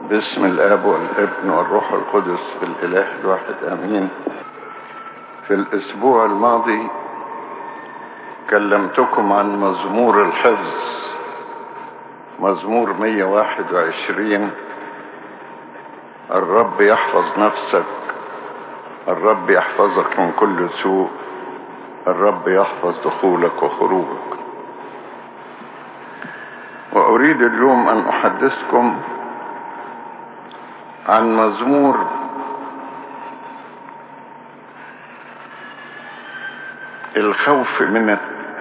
باسم الاب والابن والروح القدس الاله الواحد امين في الاسبوع الماضي كلمتكم عن مزمور الحفظ مزمور 121 الرب يحفظ نفسك الرب يحفظك من كل سوء الرب يحفظ دخولك وخروجك واريد اليوم ان احدثكم عن مزمور الخوف من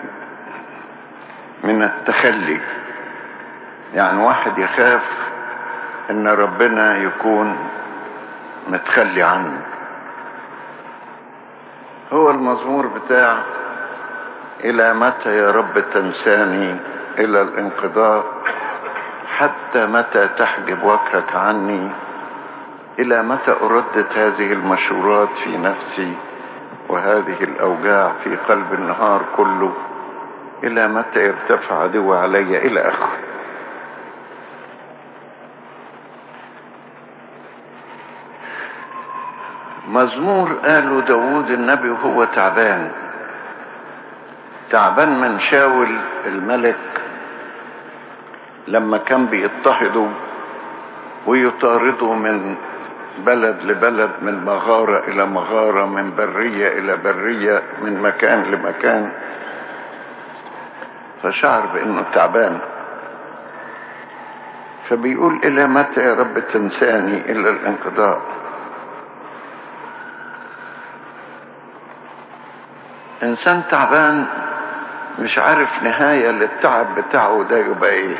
من التخلي يعني واحد يخاف ان ربنا يكون متخلي عنه هو المزمور بتاع الى متى يا رب تنساني الى الانقضاء حتى متى تحجب وجهك عني الى متى اردد هذه المشورات في نفسي وهذه الاوجاع في قلب النهار كله الى متى يرتفع عدو علي الى اخره مزمور قاله داود النبي وهو تعبان تعبان من شاول الملك لما كان بيضطهده ويطارده من بلد لبلد من مغارة إلى مغارة من برية إلى برية من مكان لمكان فشعر بأنه تعبان فبيقول إلى متى يا رب تنساني إلى الانقضاء إنسان تعبان مش عارف نهاية للتعب بتاعه ده يبقى إيه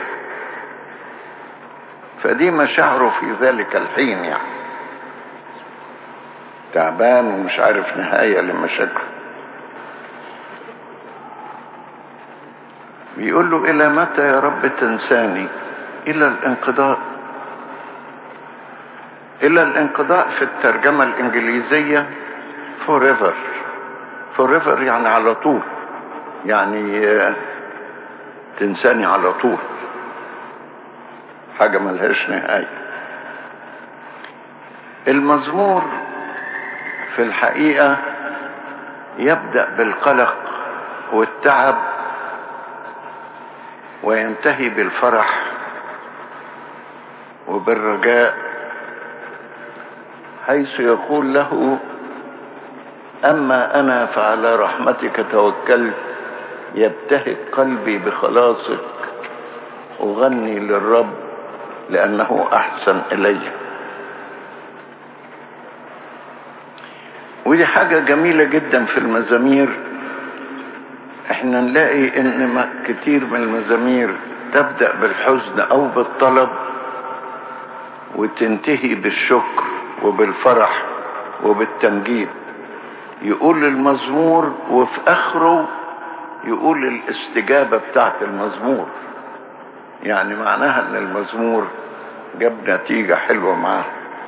فدي مشاعره في ذلك الحين يعني تعبان ومش عارف نهاية لمشاكله بيقول له إلى متى يا رب تنساني إلى الانقضاء إلى الانقضاء في الترجمة الإنجليزية forever forever يعني على طول يعني تنساني على طول حاجة ملهاش نهاية المزمور في الحقيقة يبدأ بالقلق والتعب وينتهي بالفرح وبالرجاء حيث يقول له أما أنا فعلى رحمتك توكلت يبتهج قلبي بخلاصك أغني للرب لأنه أحسن إلي ودي حاجة جميلة جدا في المزامير احنا نلاقي ان كتير من المزامير تبدأ بالحزن او بالطلب وتنتهي بالشكر وبالفرح وبالتمجيد يقول المزمور وفي اخره يقول الاستجابة بتاعت المزمور يعني معناها ان المزمور جاب نتيجة حلوة معاه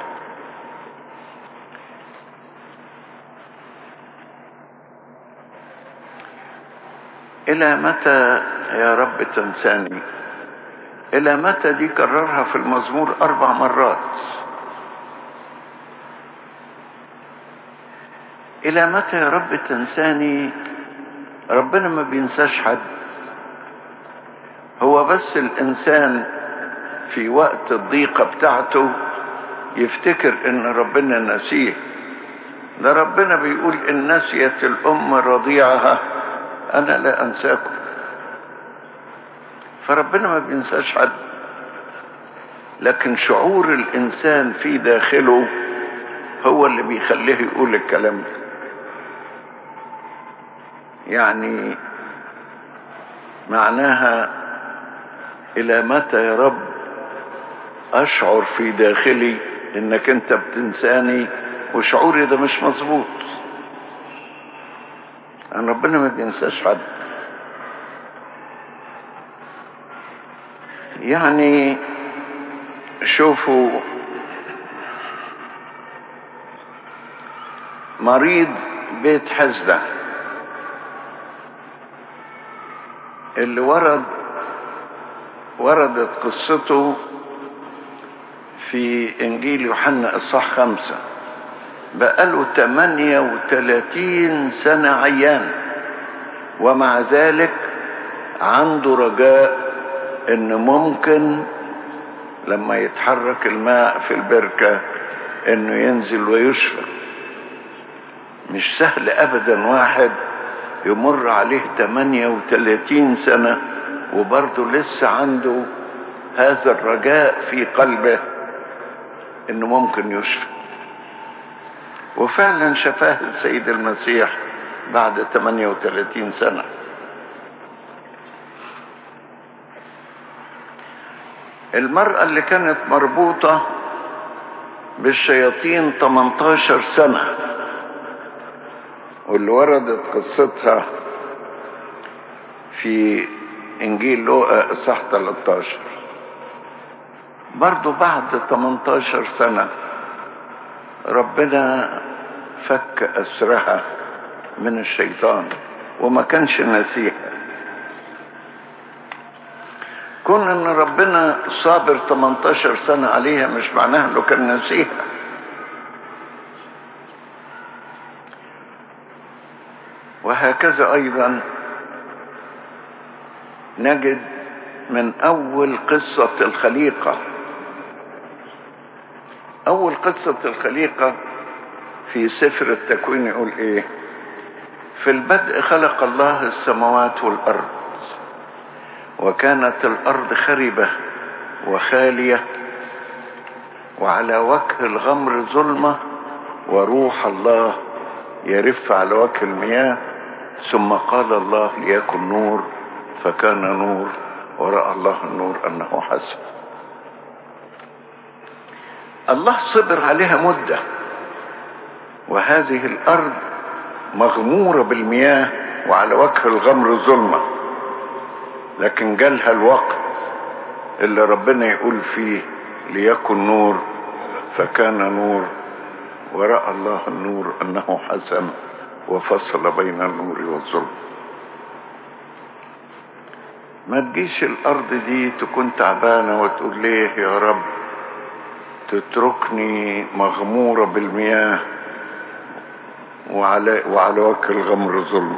الى متى يا رب تنساني الى متى دي كررها في المزمور اربع مرات الى متى يا رب تنساني ربنا ما بينساش حد هو بس الانسان في وقت الضيقه بتاعته يفتكر ان ربنا نسيه ده ربنا بيقول ان نسيت الام رضيعها انا لا انساكم فربنا ما بينساش حد لكن شعور الانسان في داخله هو اللي بيخليه يقول الكلام ده يعني معناها الى متى يا رب اشعر في داخلي انك انت بتنساني وشعوري ده مش مظبوط أن ربنا ما بينساش حد يعني شوفوا مريض بيت حزدة اللي ورد وردت قصته في في إنجيل يوحنا إصحاح خمسة بقاله 38 سنة عيان ومع ذلك عنده رجاء إن ممكن لما يتحرك الماء في البركة إنه ينزل ويشفى مش سهل أبدا واحد يمر عليه 38 سنة وبرضه لسه عنده هذا الرجاء في قلبه انه ممكن يشفى وفعلا شفاه السيد المسيح بعد 38 سنة المرأة اللي كانت مربوطة بالشياطين 18 سنة واللي وردت قصتها في انجيل لوقا اصحاح 13 برضو بعد 18 سنة ربنا فك أسرها من الشيطان وما كانش نسيها كون ان ربنا صابر 18 سنة عليها مش معناها انه كان نسيها وهكذا ايضا نجد من اول قصة الخليقة اول قصة الخليقة في سفر التكوين يقول ايه في البدء خلق الله السماوات والارض وكانت الارض خربة وخالية وعلى وجه الغمر ظلمة وروح الله يرف على وجه المياه ثم قال الله ليكن نور فكان نور ورأى الله النور أنه حسن الله صبر عليها مدة وهذه الأرض مغمورة بالمياه وعلى وجه الغمر ظلمة لكن جالها الوقت اللي ربنا يقول فيه ليكن نور فكان نور ورأى الله النور أنه حسن وفصل بين النور والظلم ما تجيش الأرض دي تكون تعبانة وتقول ليه يا رب تتركني مغمورة بالمياه وعلى, وعلى وجه الغمر ظلم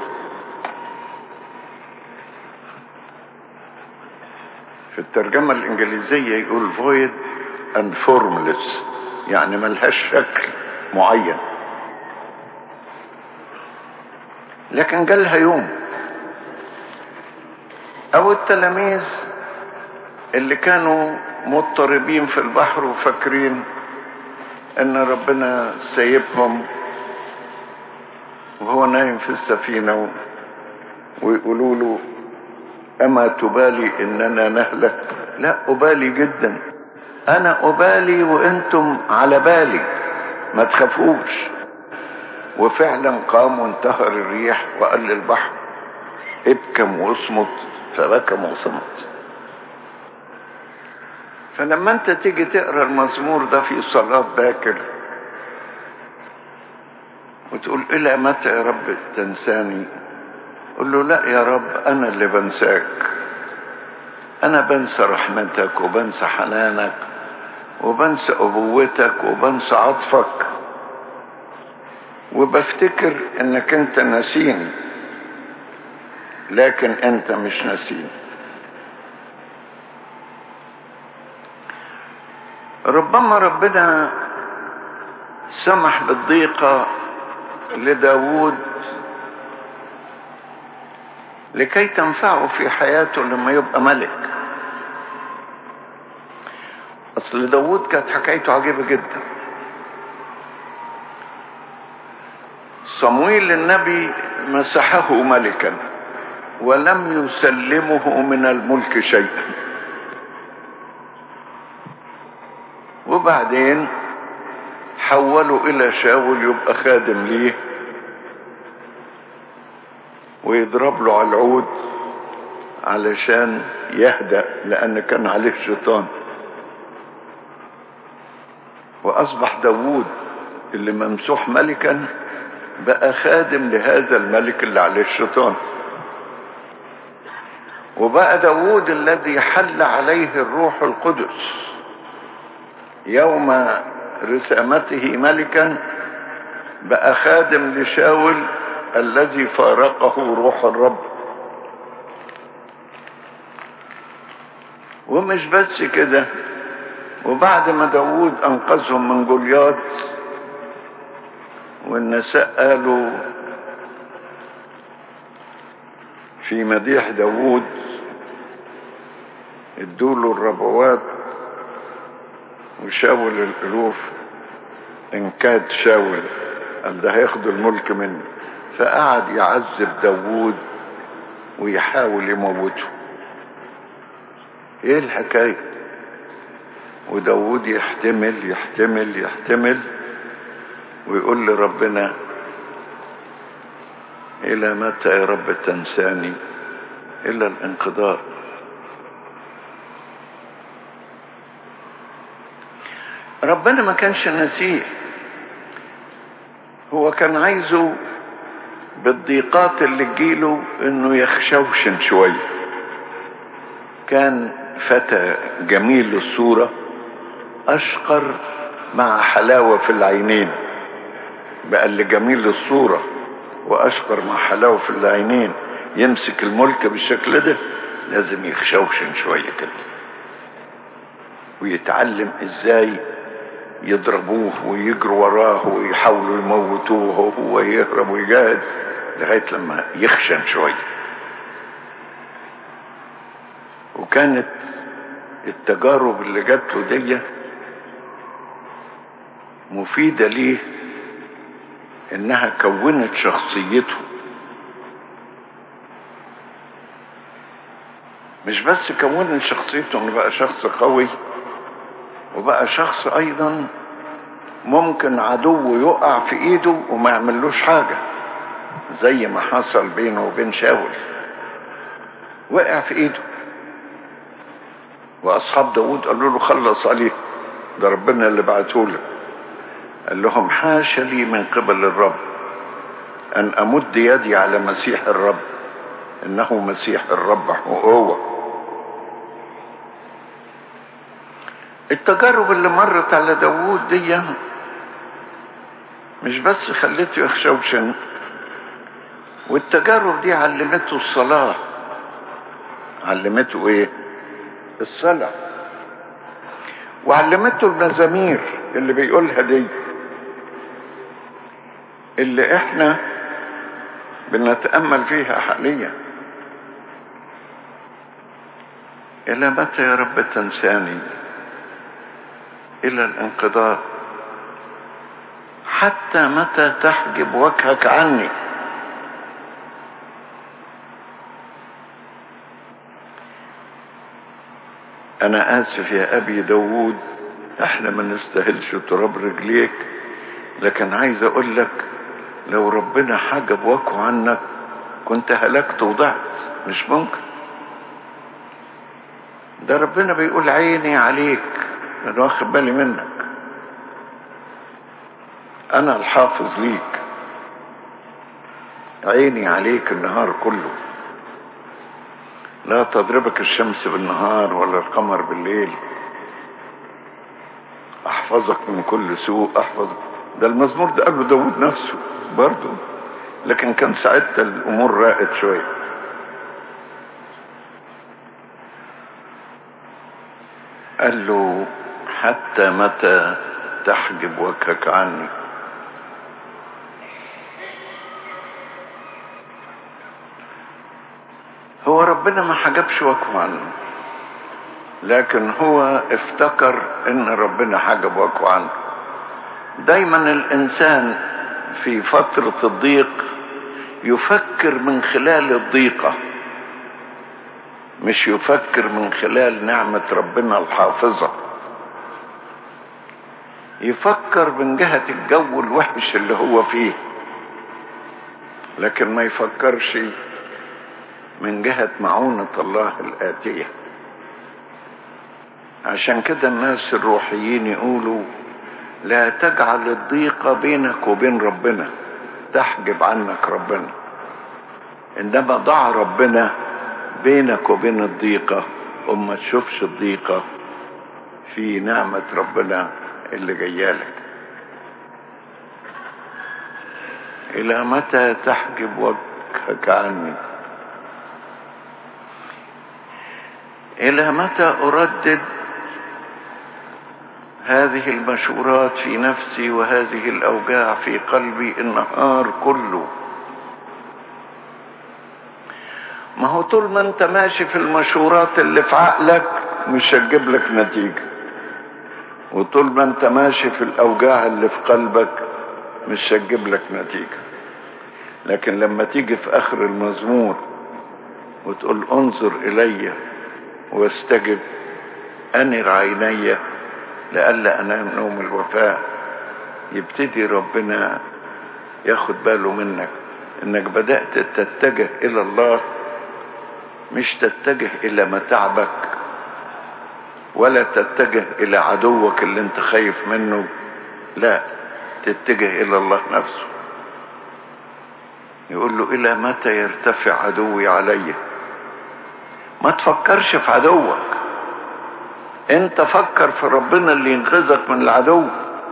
في الترجمة الإنجليزية يقول void and formless يعني ملهاش شكل معين لكن جالها يوم أو التلاميذ اللي كانوا مضطربين في البحر وفاكرين ان ربنا سايبهم وهو نايم في السفينة ويقولوا له أما تبالي إننا نهلك لا أبالي جدا أنا أبالي وأنتم على بالي ما تخافوش وفعلا قام وانتهر الريح وقال للبحر ابكم واصمت فبكم وصمت فلما انت تيجي تقرا المزمور ده في صلاة باكر وتقول الى متى يا رب تنساني قل له لا يا رب انا اللي بنساك انا بنسى رحمتك وبنسى حنانك وبنسى ابوتك وبنسى عطفك وبفتكر انك انت نسيني لكن انت مش نسيني ربما ربنا سمح بالضيقة لداود لكي تنفعه في حياته لما يبقى ملك اصل داود كانت حكايته عجيبة جدا صمويل النبي مسحه ملكا ولم يسلمه من الملك شيئا وبعدين حولوا الى شاول يبقى خادم ليه ويضرب له على العود علشان يهدأ لأن كان عليه الشيطان وأصبح داوود اللي ممسوح ملكا بقى خادم لهذا الملك اللي عليه الشيطان وبقى داوود الذي حل عليه الروح القدس يوم رسامته ملكا بقى خادم لشاول الذي فارقه روح الرب ومش بس كده وبعد ما داوود انقذهم من جولياط والنساء قالوا في مديح داوود ادوله الربوات وشاول الالوف انكاد شاول قال ده هياخدوا الملك مني فقعد يعذب داوود ويحاول يموته ايه الحكايه وداود يحتمل يحتمل يحتمل ويقول لربنا إلى متى يا رب تنساني إلا الانقضاء ربنا ما كانش نسيه هو كان عايزه بالضيقات اللي تجيله انه يخشوشن شويه كان فتى جميل الصوره أشقر مع حلاوة في العينين بقى اللي جميل الصورة وأشقر مع حلاوة في العينين يمسك الملك بالشكل ده لازم يخشوشن شوية كده ويتعلم ازاي يضربوه ويجروا وراه ويحاولوا يموتوه وهو يهرب ويجاهد لغاية لما يخشن شوية وكانت التجارب اللي جات له دي مفيدة ليه انها كونت شخصيته مش بس كونت شخصيته انه بقى شخص قوي وبقى شخص ايضا ممكن عدو يقع في ايده وما يعملوش حاجة زي ما حصل بينه وبين شاول وقع في ايده واصحاب داود قالوا له خلص عليه ده ربنا اللي بعته لك قال لهم حاشا لي من قبل الرب ان امد يدي على مسيح الرب انه مسيح الرب هو التجارب اللي مرت على داوود دي مش بس خلته يخشوشن والتجارب دي علمته الصلاة علمته ايه الصلاة وعلمته المزامير اللي بيقولها دي اللي احنا بنتأمل فيها حاليا إلى متى يا رب تنساني إلى الانقضاء حتى متى تحجب وجهك عني أنا آسف يا أبي داوود احنا ما نستاهلش تراب رجليك لكن عايز أقول لك لو ربنا حجب وجهه عنك كنت هلكت وضعت مش ممكن ده ربنا بيقول عيني عليك انا واخد بالي منك انا الحافظ ليك عيني عليك النهار كله لا تضربك الشمس بالنهار ولا القمر بالليل احفظك من كل سوء احفظك ده المزمور ده قاله داود نفسه برضه لكن كان ساعتها الامور راقت شويه قال له حتى متى تحجب وجهك عني هو ربنا ما حجبش وجهه عنه لكن هو افتكر ان ربنا حجب وجهه عنه دايما الانسان في فترة الضيق يفكر من خلال الضيقة مش يفكر من خلال نعمة ربنا الحافظة يفكر من جهة الجو الوحش اللي هو فيه لكن ما يفكرش من جهة معونة الله الآتية عشان كده الناس الروحيين يقولوا لا تجعل الضيقة بينك وبين ربنا تحجب عنك ربنا انما ضع ربنا بينك وبين الضيقة وما تشوفش الضيقة في نعمة ربنا اللي جايالك إلى متى تحجب وجهك عني إلى متى أردد هذه المشورات في نفسي وهذه الأوجاع في قلبي النهار كله ما هو طول ما انت ماشي في المشورات اللي في عقلك مش هتجيب لك نتيجة وطول ما انت ماشي في الأوجاع اللي في قلبك مش هتجيب لك نتيجة لكن لما تيجي في آخر المزمور وتقول انظر إلي واستجب أنر عيني لئلا أنام نوم الوفاء يبتدي ربنا ياخد باله منك انك بدأت تتجه الى الله مش تتجه الى متاعبك ولا تتجه الى عدوك اللي انت خايف منه لا تتجه الى الله نفسه يقول له الى متى يرتفع عدوي علي ما تفكرش في عدوك انت فكر في ربنا اللي ينقذك من العدو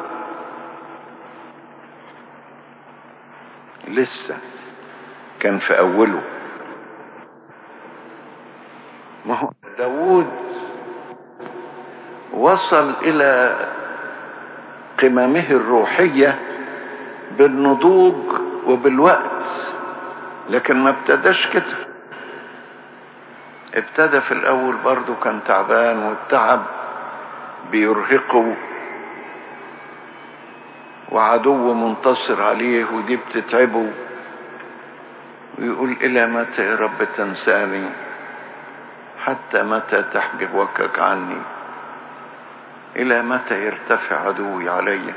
لسه كان في اوله ما هو داود وصل الى قممه الروحية بالنضوج وبالوقت لكن ما ابتداش كده ابتدى في الاول برضه كان تعبان والتعب بيرهقه وعدو منتصر عليه ودي بتتعبه ويقول الى متى يا رب تنساني حتى متى تحجب وجهك عني الى متى يرتفع عدوي علي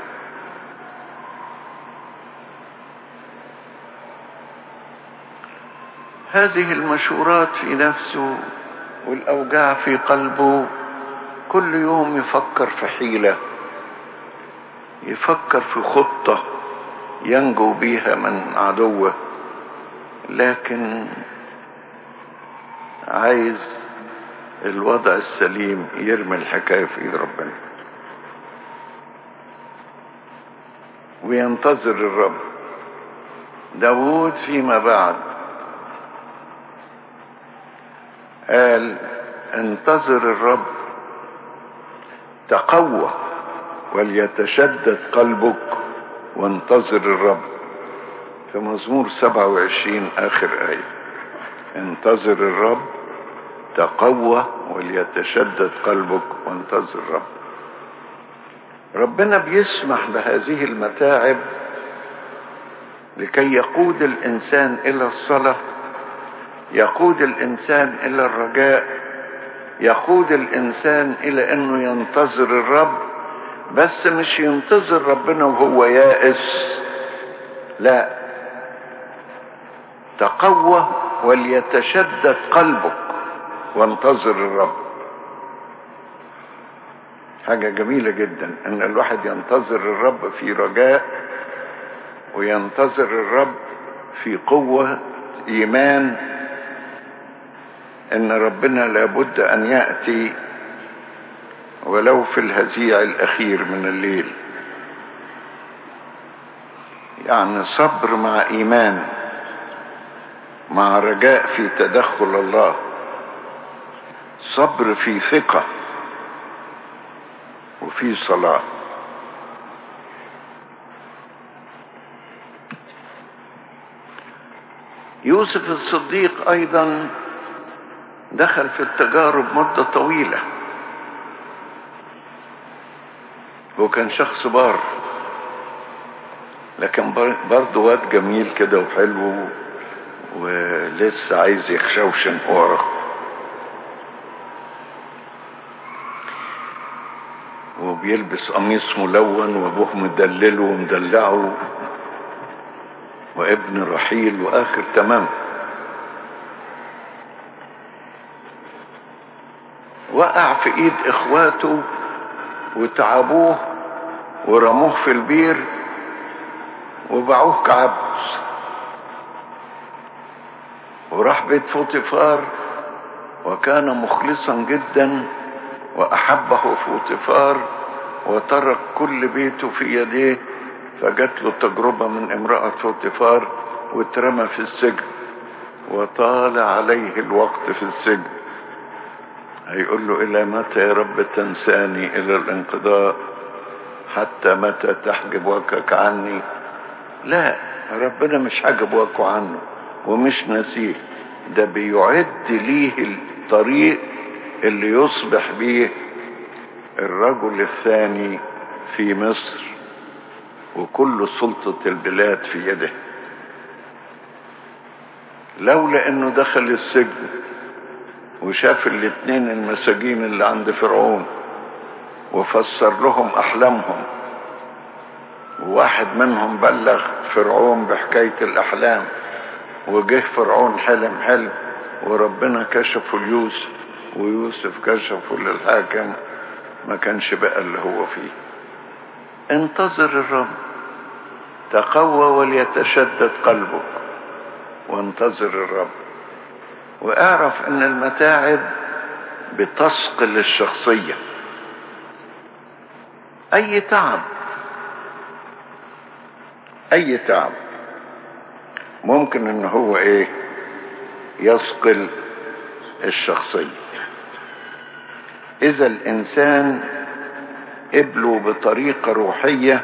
هذه المشورات في نفسه والاوجاع في قلبه كل يوم يفكر في حيله يفكر في خطه ينجو بيها من عدوه لكن عايز الوضع السليم يرمي الحكايه في ايد ربنا وينتظر الرب داود فيما بعد قال انتظر الرب تقوى وليتشدد قلبك وانتظر الرب في مزمور 27 آخر آية انتظر الرب تقوى وليتشدد قلبك وانتظر الرب ربنا بيسمح بهذه المتاعب لكي يقود الإنسان إلى الصلاة يقود الإنسان إلى الرجاء يقود الإنسان إلى أنه ينتظر الرب بس مش ينتظر ربنا وهو يائس لا تقوى وليتشدد قلبك وانتظر الرب حاجة جميلة جدا ان الواحد ينتظر الرب في رجاء وينتظر الرب في قوة ايمان ان ربنا لابد ان يأتي ولو في الهزيع الاخير من الليل يعني صبر مع ايمان مع رجاء في تدخل الله صبر في ثقة وفي صلاة يوسف الصديق أيضا دخل في التجارب مدة طويلة هو كان شخص بار لكن برضه واد جميل كده وحلو ولسه عايز يخشوشن ورا وبيلبس قميص ملون وابوه مدلله ومدلعه وابن رحيل واخر تمام وقع في ايد اخواته وتعبوه ورموه في البير وباعوه كعبد وراح بيت فوطيفار وكان مخلصا جدا وأحبه فوطفار وترك كل بيته في يديه فجات له تجربة من امرأة فوطفار واترمى في السجن وطال عليه الوقت في السجن هيقول له إلى متى يا رب تنساني إلى الانقضاء حتى متى تحجب وجهك عني لا ربنا مش حاجب وجهه عنه ومش نسيه ده بيعد ليه الطريق اللي يصبح بيه الرجل الثاني في مصر وكل سلطة البلاد في يده لولا انه دخل السجن وشاف الاتنين المساجين اللي عند فرعون وفسر لهم احلامهم وواحد منهم بلغ فرعون بحكاية الاحلام وجه فرعون حلم حلم وربنا كشفه ليوسف ويوسف كشفه للحاكم ما كانش بقى اللي هو فيه انتظر الرب تقوى وليتشدد قلبك وانتظر الرب واعرف ان المتاعب بتثقل الشخصية اي تعب اي تعب ممكن ان هو ايه يثقل الشخصية اذا الانسان قبله بطريقة روحية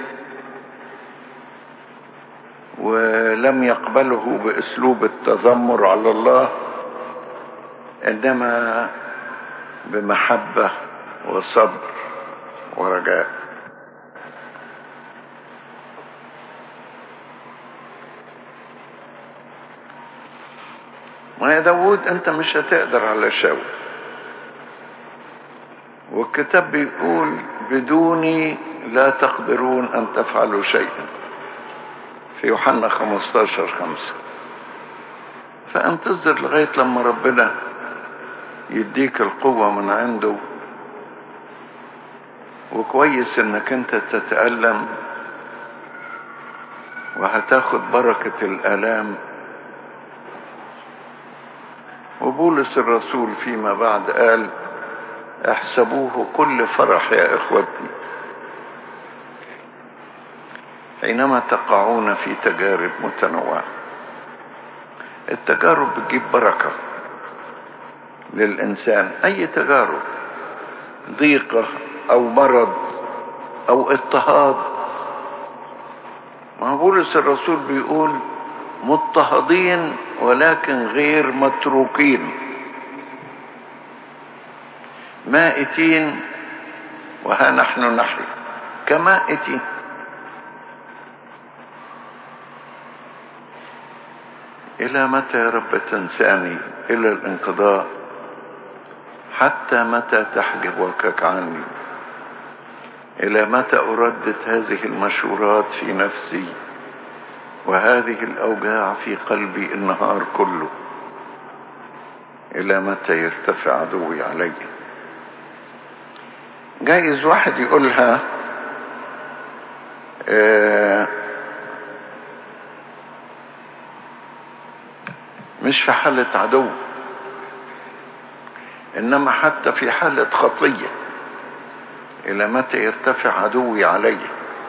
ولم يقبله باسلوب التذمر على الله انما بمحبة وصبر ورجاء ما يا داود انت مش هتقدر على شاول والكتاب بيقول بدوني لا تقدرون ان تفعلوا شيئا في يوحنا 15 خمسة فانتظر لغاية لما ربنا يديك القوة من عنده وكويس انك انت تتألم وهتاخد بركة الآلام وبولس الرسول فيما بعد قال احسبوه كل فرح يا اخوتي حينما تقعون في تجارب متنوعة التجارب بتجيب بركة للإنسان أي تجارب ضيقة أو مرض أو اضطهاد ما بولس الرسول بيقول مضطهدين ولكن غير متروكين مائتين وها نحن نحيا كمائتين إلى متى يا رب تنساني إلى الانقضاء حتى متى تحجب وجهك عني إلى متى أردد هذه المشورات في نفسي وهذه الأوجاع في قلبي النهار كله إلى متى يرتفع عدوي علي جايز واحد يقولها آه مش في حالة عدو إنما حتى في حالة خطية إلى متى يرتفع عدوي علي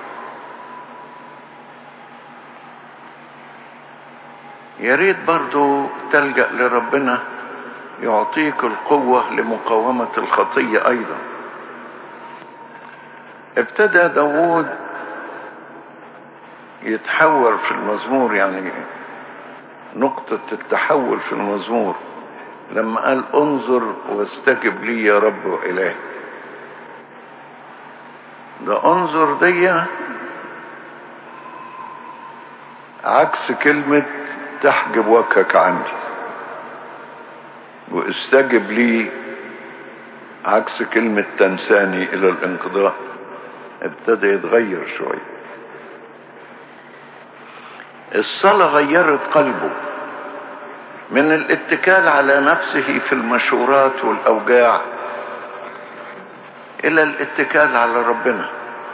يا ريت برضو تلجأ لربنا يعطيك القوة لمقاومة الخطية أيضا ابتدى داود يتحول في المزمور يعني نقطة التحول في المزمور لما قال انظر واستجب لي يا رب إلهي ده انظر دي عكس كلمة تحجب وجهك عني واستجب لي عكس كلمة تنساني إلى الانقضاء ابتدى يتغير شوية الصلاة غيرت قلبه من الاتكال على نفسه في المشورات والأوجاع إلى الاتكال على ربنا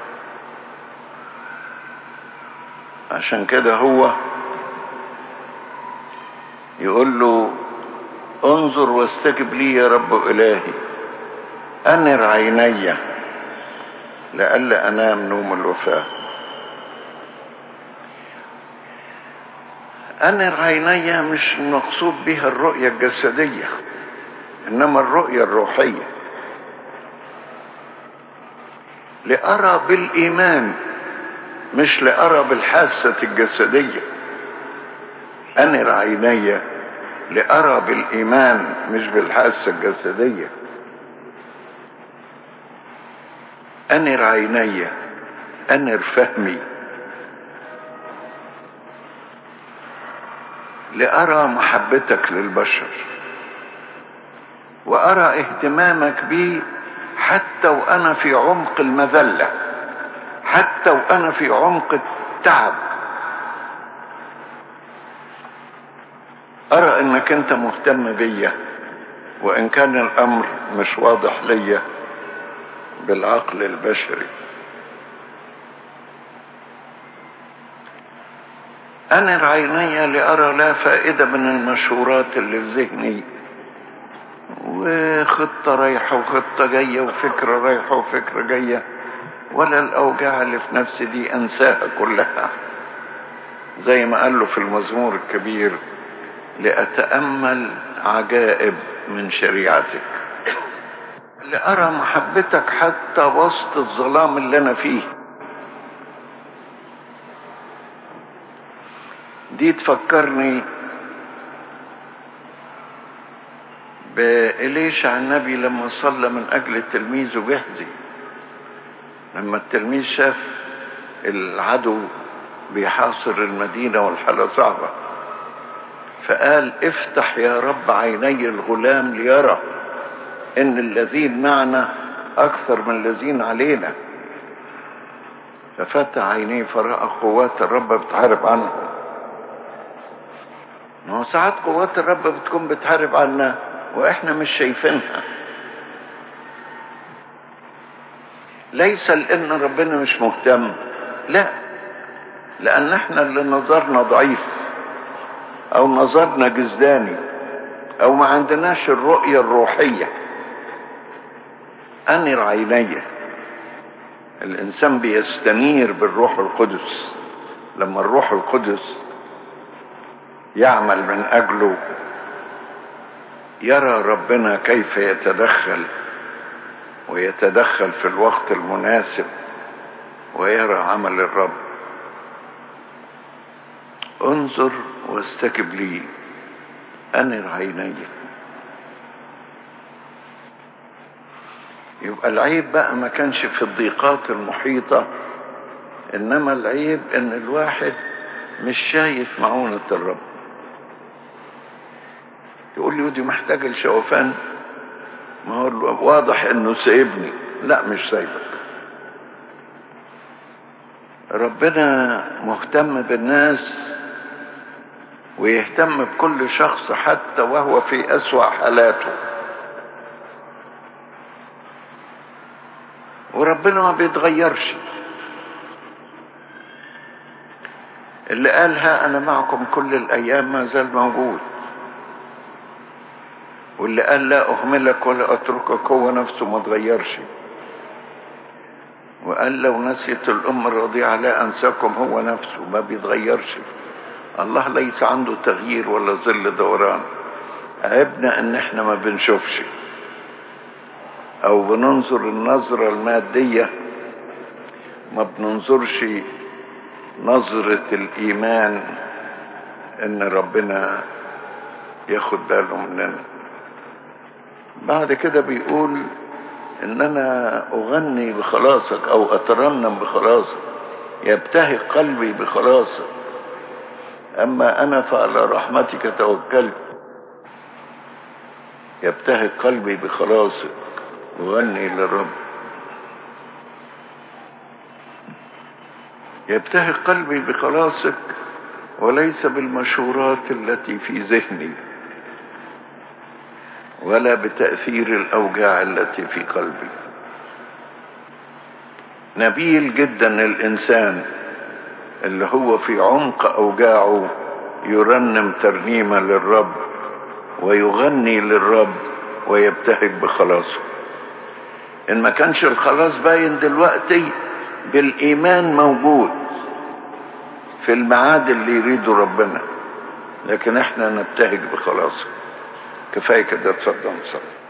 عشان كده هو يقول له انظر واستجب لي يا رب إلهي أنر عيني لئلا أنام نوم الوفاة أنر عيني مش المقصود بها الرؤية الجسدية إنما الرؤية الروحية لأرى بالإيمان مش لأرى بالحاسة الجسدية أنر عيني لأرى بالإيمان مش بالحاسة الجسدية أنر عيني أنر فهمي لأرى محبتك للبشر وأرى اهتمامك بي حتى وأنا في عمق المذلة حتى وأنا في عمق التعب أرى أنك أنت مهتم بيا وإن كان الأمر مش واضح ليا بالعقل البشري أنر عيني لأرى لا فائدة من المشهورات اللي في ذهني وخطة رايحة وخطة جاية وفكرة رايحة وفكرة جاية ولا الأوجاع اللي في نفسي دي أنساها كلها زي ما قال له في المزمور الكبير لأتأمل عجائب من شريعتك لأرى محبتك حتى وسط الظلام اللي أنا فيه دي تفكرني بإليشع النبي لما صلى من أجل تلميذه جهزي لما التلميذ شاف العدو بيحاصر المدينة والحالة صعبة فقال افتح يا رب عيني الغلام ليرى ان الذين معنا اكثر من الذين علينا ففتح عينيه فرأى قوات الرب بتحارب عنه ما هو ساعات قوات الرب بتكون بتحارب عنا واحنا مش شايفينها ليس لان ربنا مش مهتم لا لان احنا اللي نظرنا ضعيف او نظرنا جزداني او ما عندناش الرؤية الروحية انر عيني الانسان بيستنير بالروح القدس لما الروح القدس يعمل من اجله يرى ربنا كيف يتدخل ويتدخل في الوقت المناسب ويرى عمل الرب انظر واستجب لي انر عيني يبقى العيب بقى ما كانش في الضيقات المحيطة انما العيب ان الواحد مش شايف معونة الرب يقول لي ودي محتاج الشوفان ما هو واضح انه سايبني لا مش سايبك ربنا مهتم بالناس ويهتم بكل شخص حتى وهو في أسوأ حالاته وربنا ما بيتغيرش اللي قالها أنا معكم كل الأيام ما زال موجود واللي قال لا أهملك ولا أتركك هو نفسه ما تغيرش وقال لو نسيت الأم الرضيعة لا أنساكم هو نفسه ما بيتغيرش الله ليس عنده تغيير ولا ظل دوران عيبنا ان احنا ما بنشوفش او بننظر النظرة المادية ما بننظرش نظرة الايمان ان ربنا ياخد باله مننا بعد كده بيقول ان انا اغني بخلاصك او اترنم بخلاصك يبتهج قلبي بخلاصك أما أنا فعلى رحمتك توكلت يبتهج قلبي بخلاصك وغني للرب يبتهج قلبي بخلاصك وليس بالمشورات التي في ذهني ولا بتأثير الأوجاع التي في قلبي نبيل جدا الإنسان اللي هو في عمق أوجاعه يرنم ترنيمة للرب ويغني للرب ويبتهج بخلاصه ان ما كانش الخلاص باين دلوقتي بالايمان موجود في الميعاد اللي يريده ربنا لكن احنا نبتهج بخلاصه كفايه كده اتفضل صلي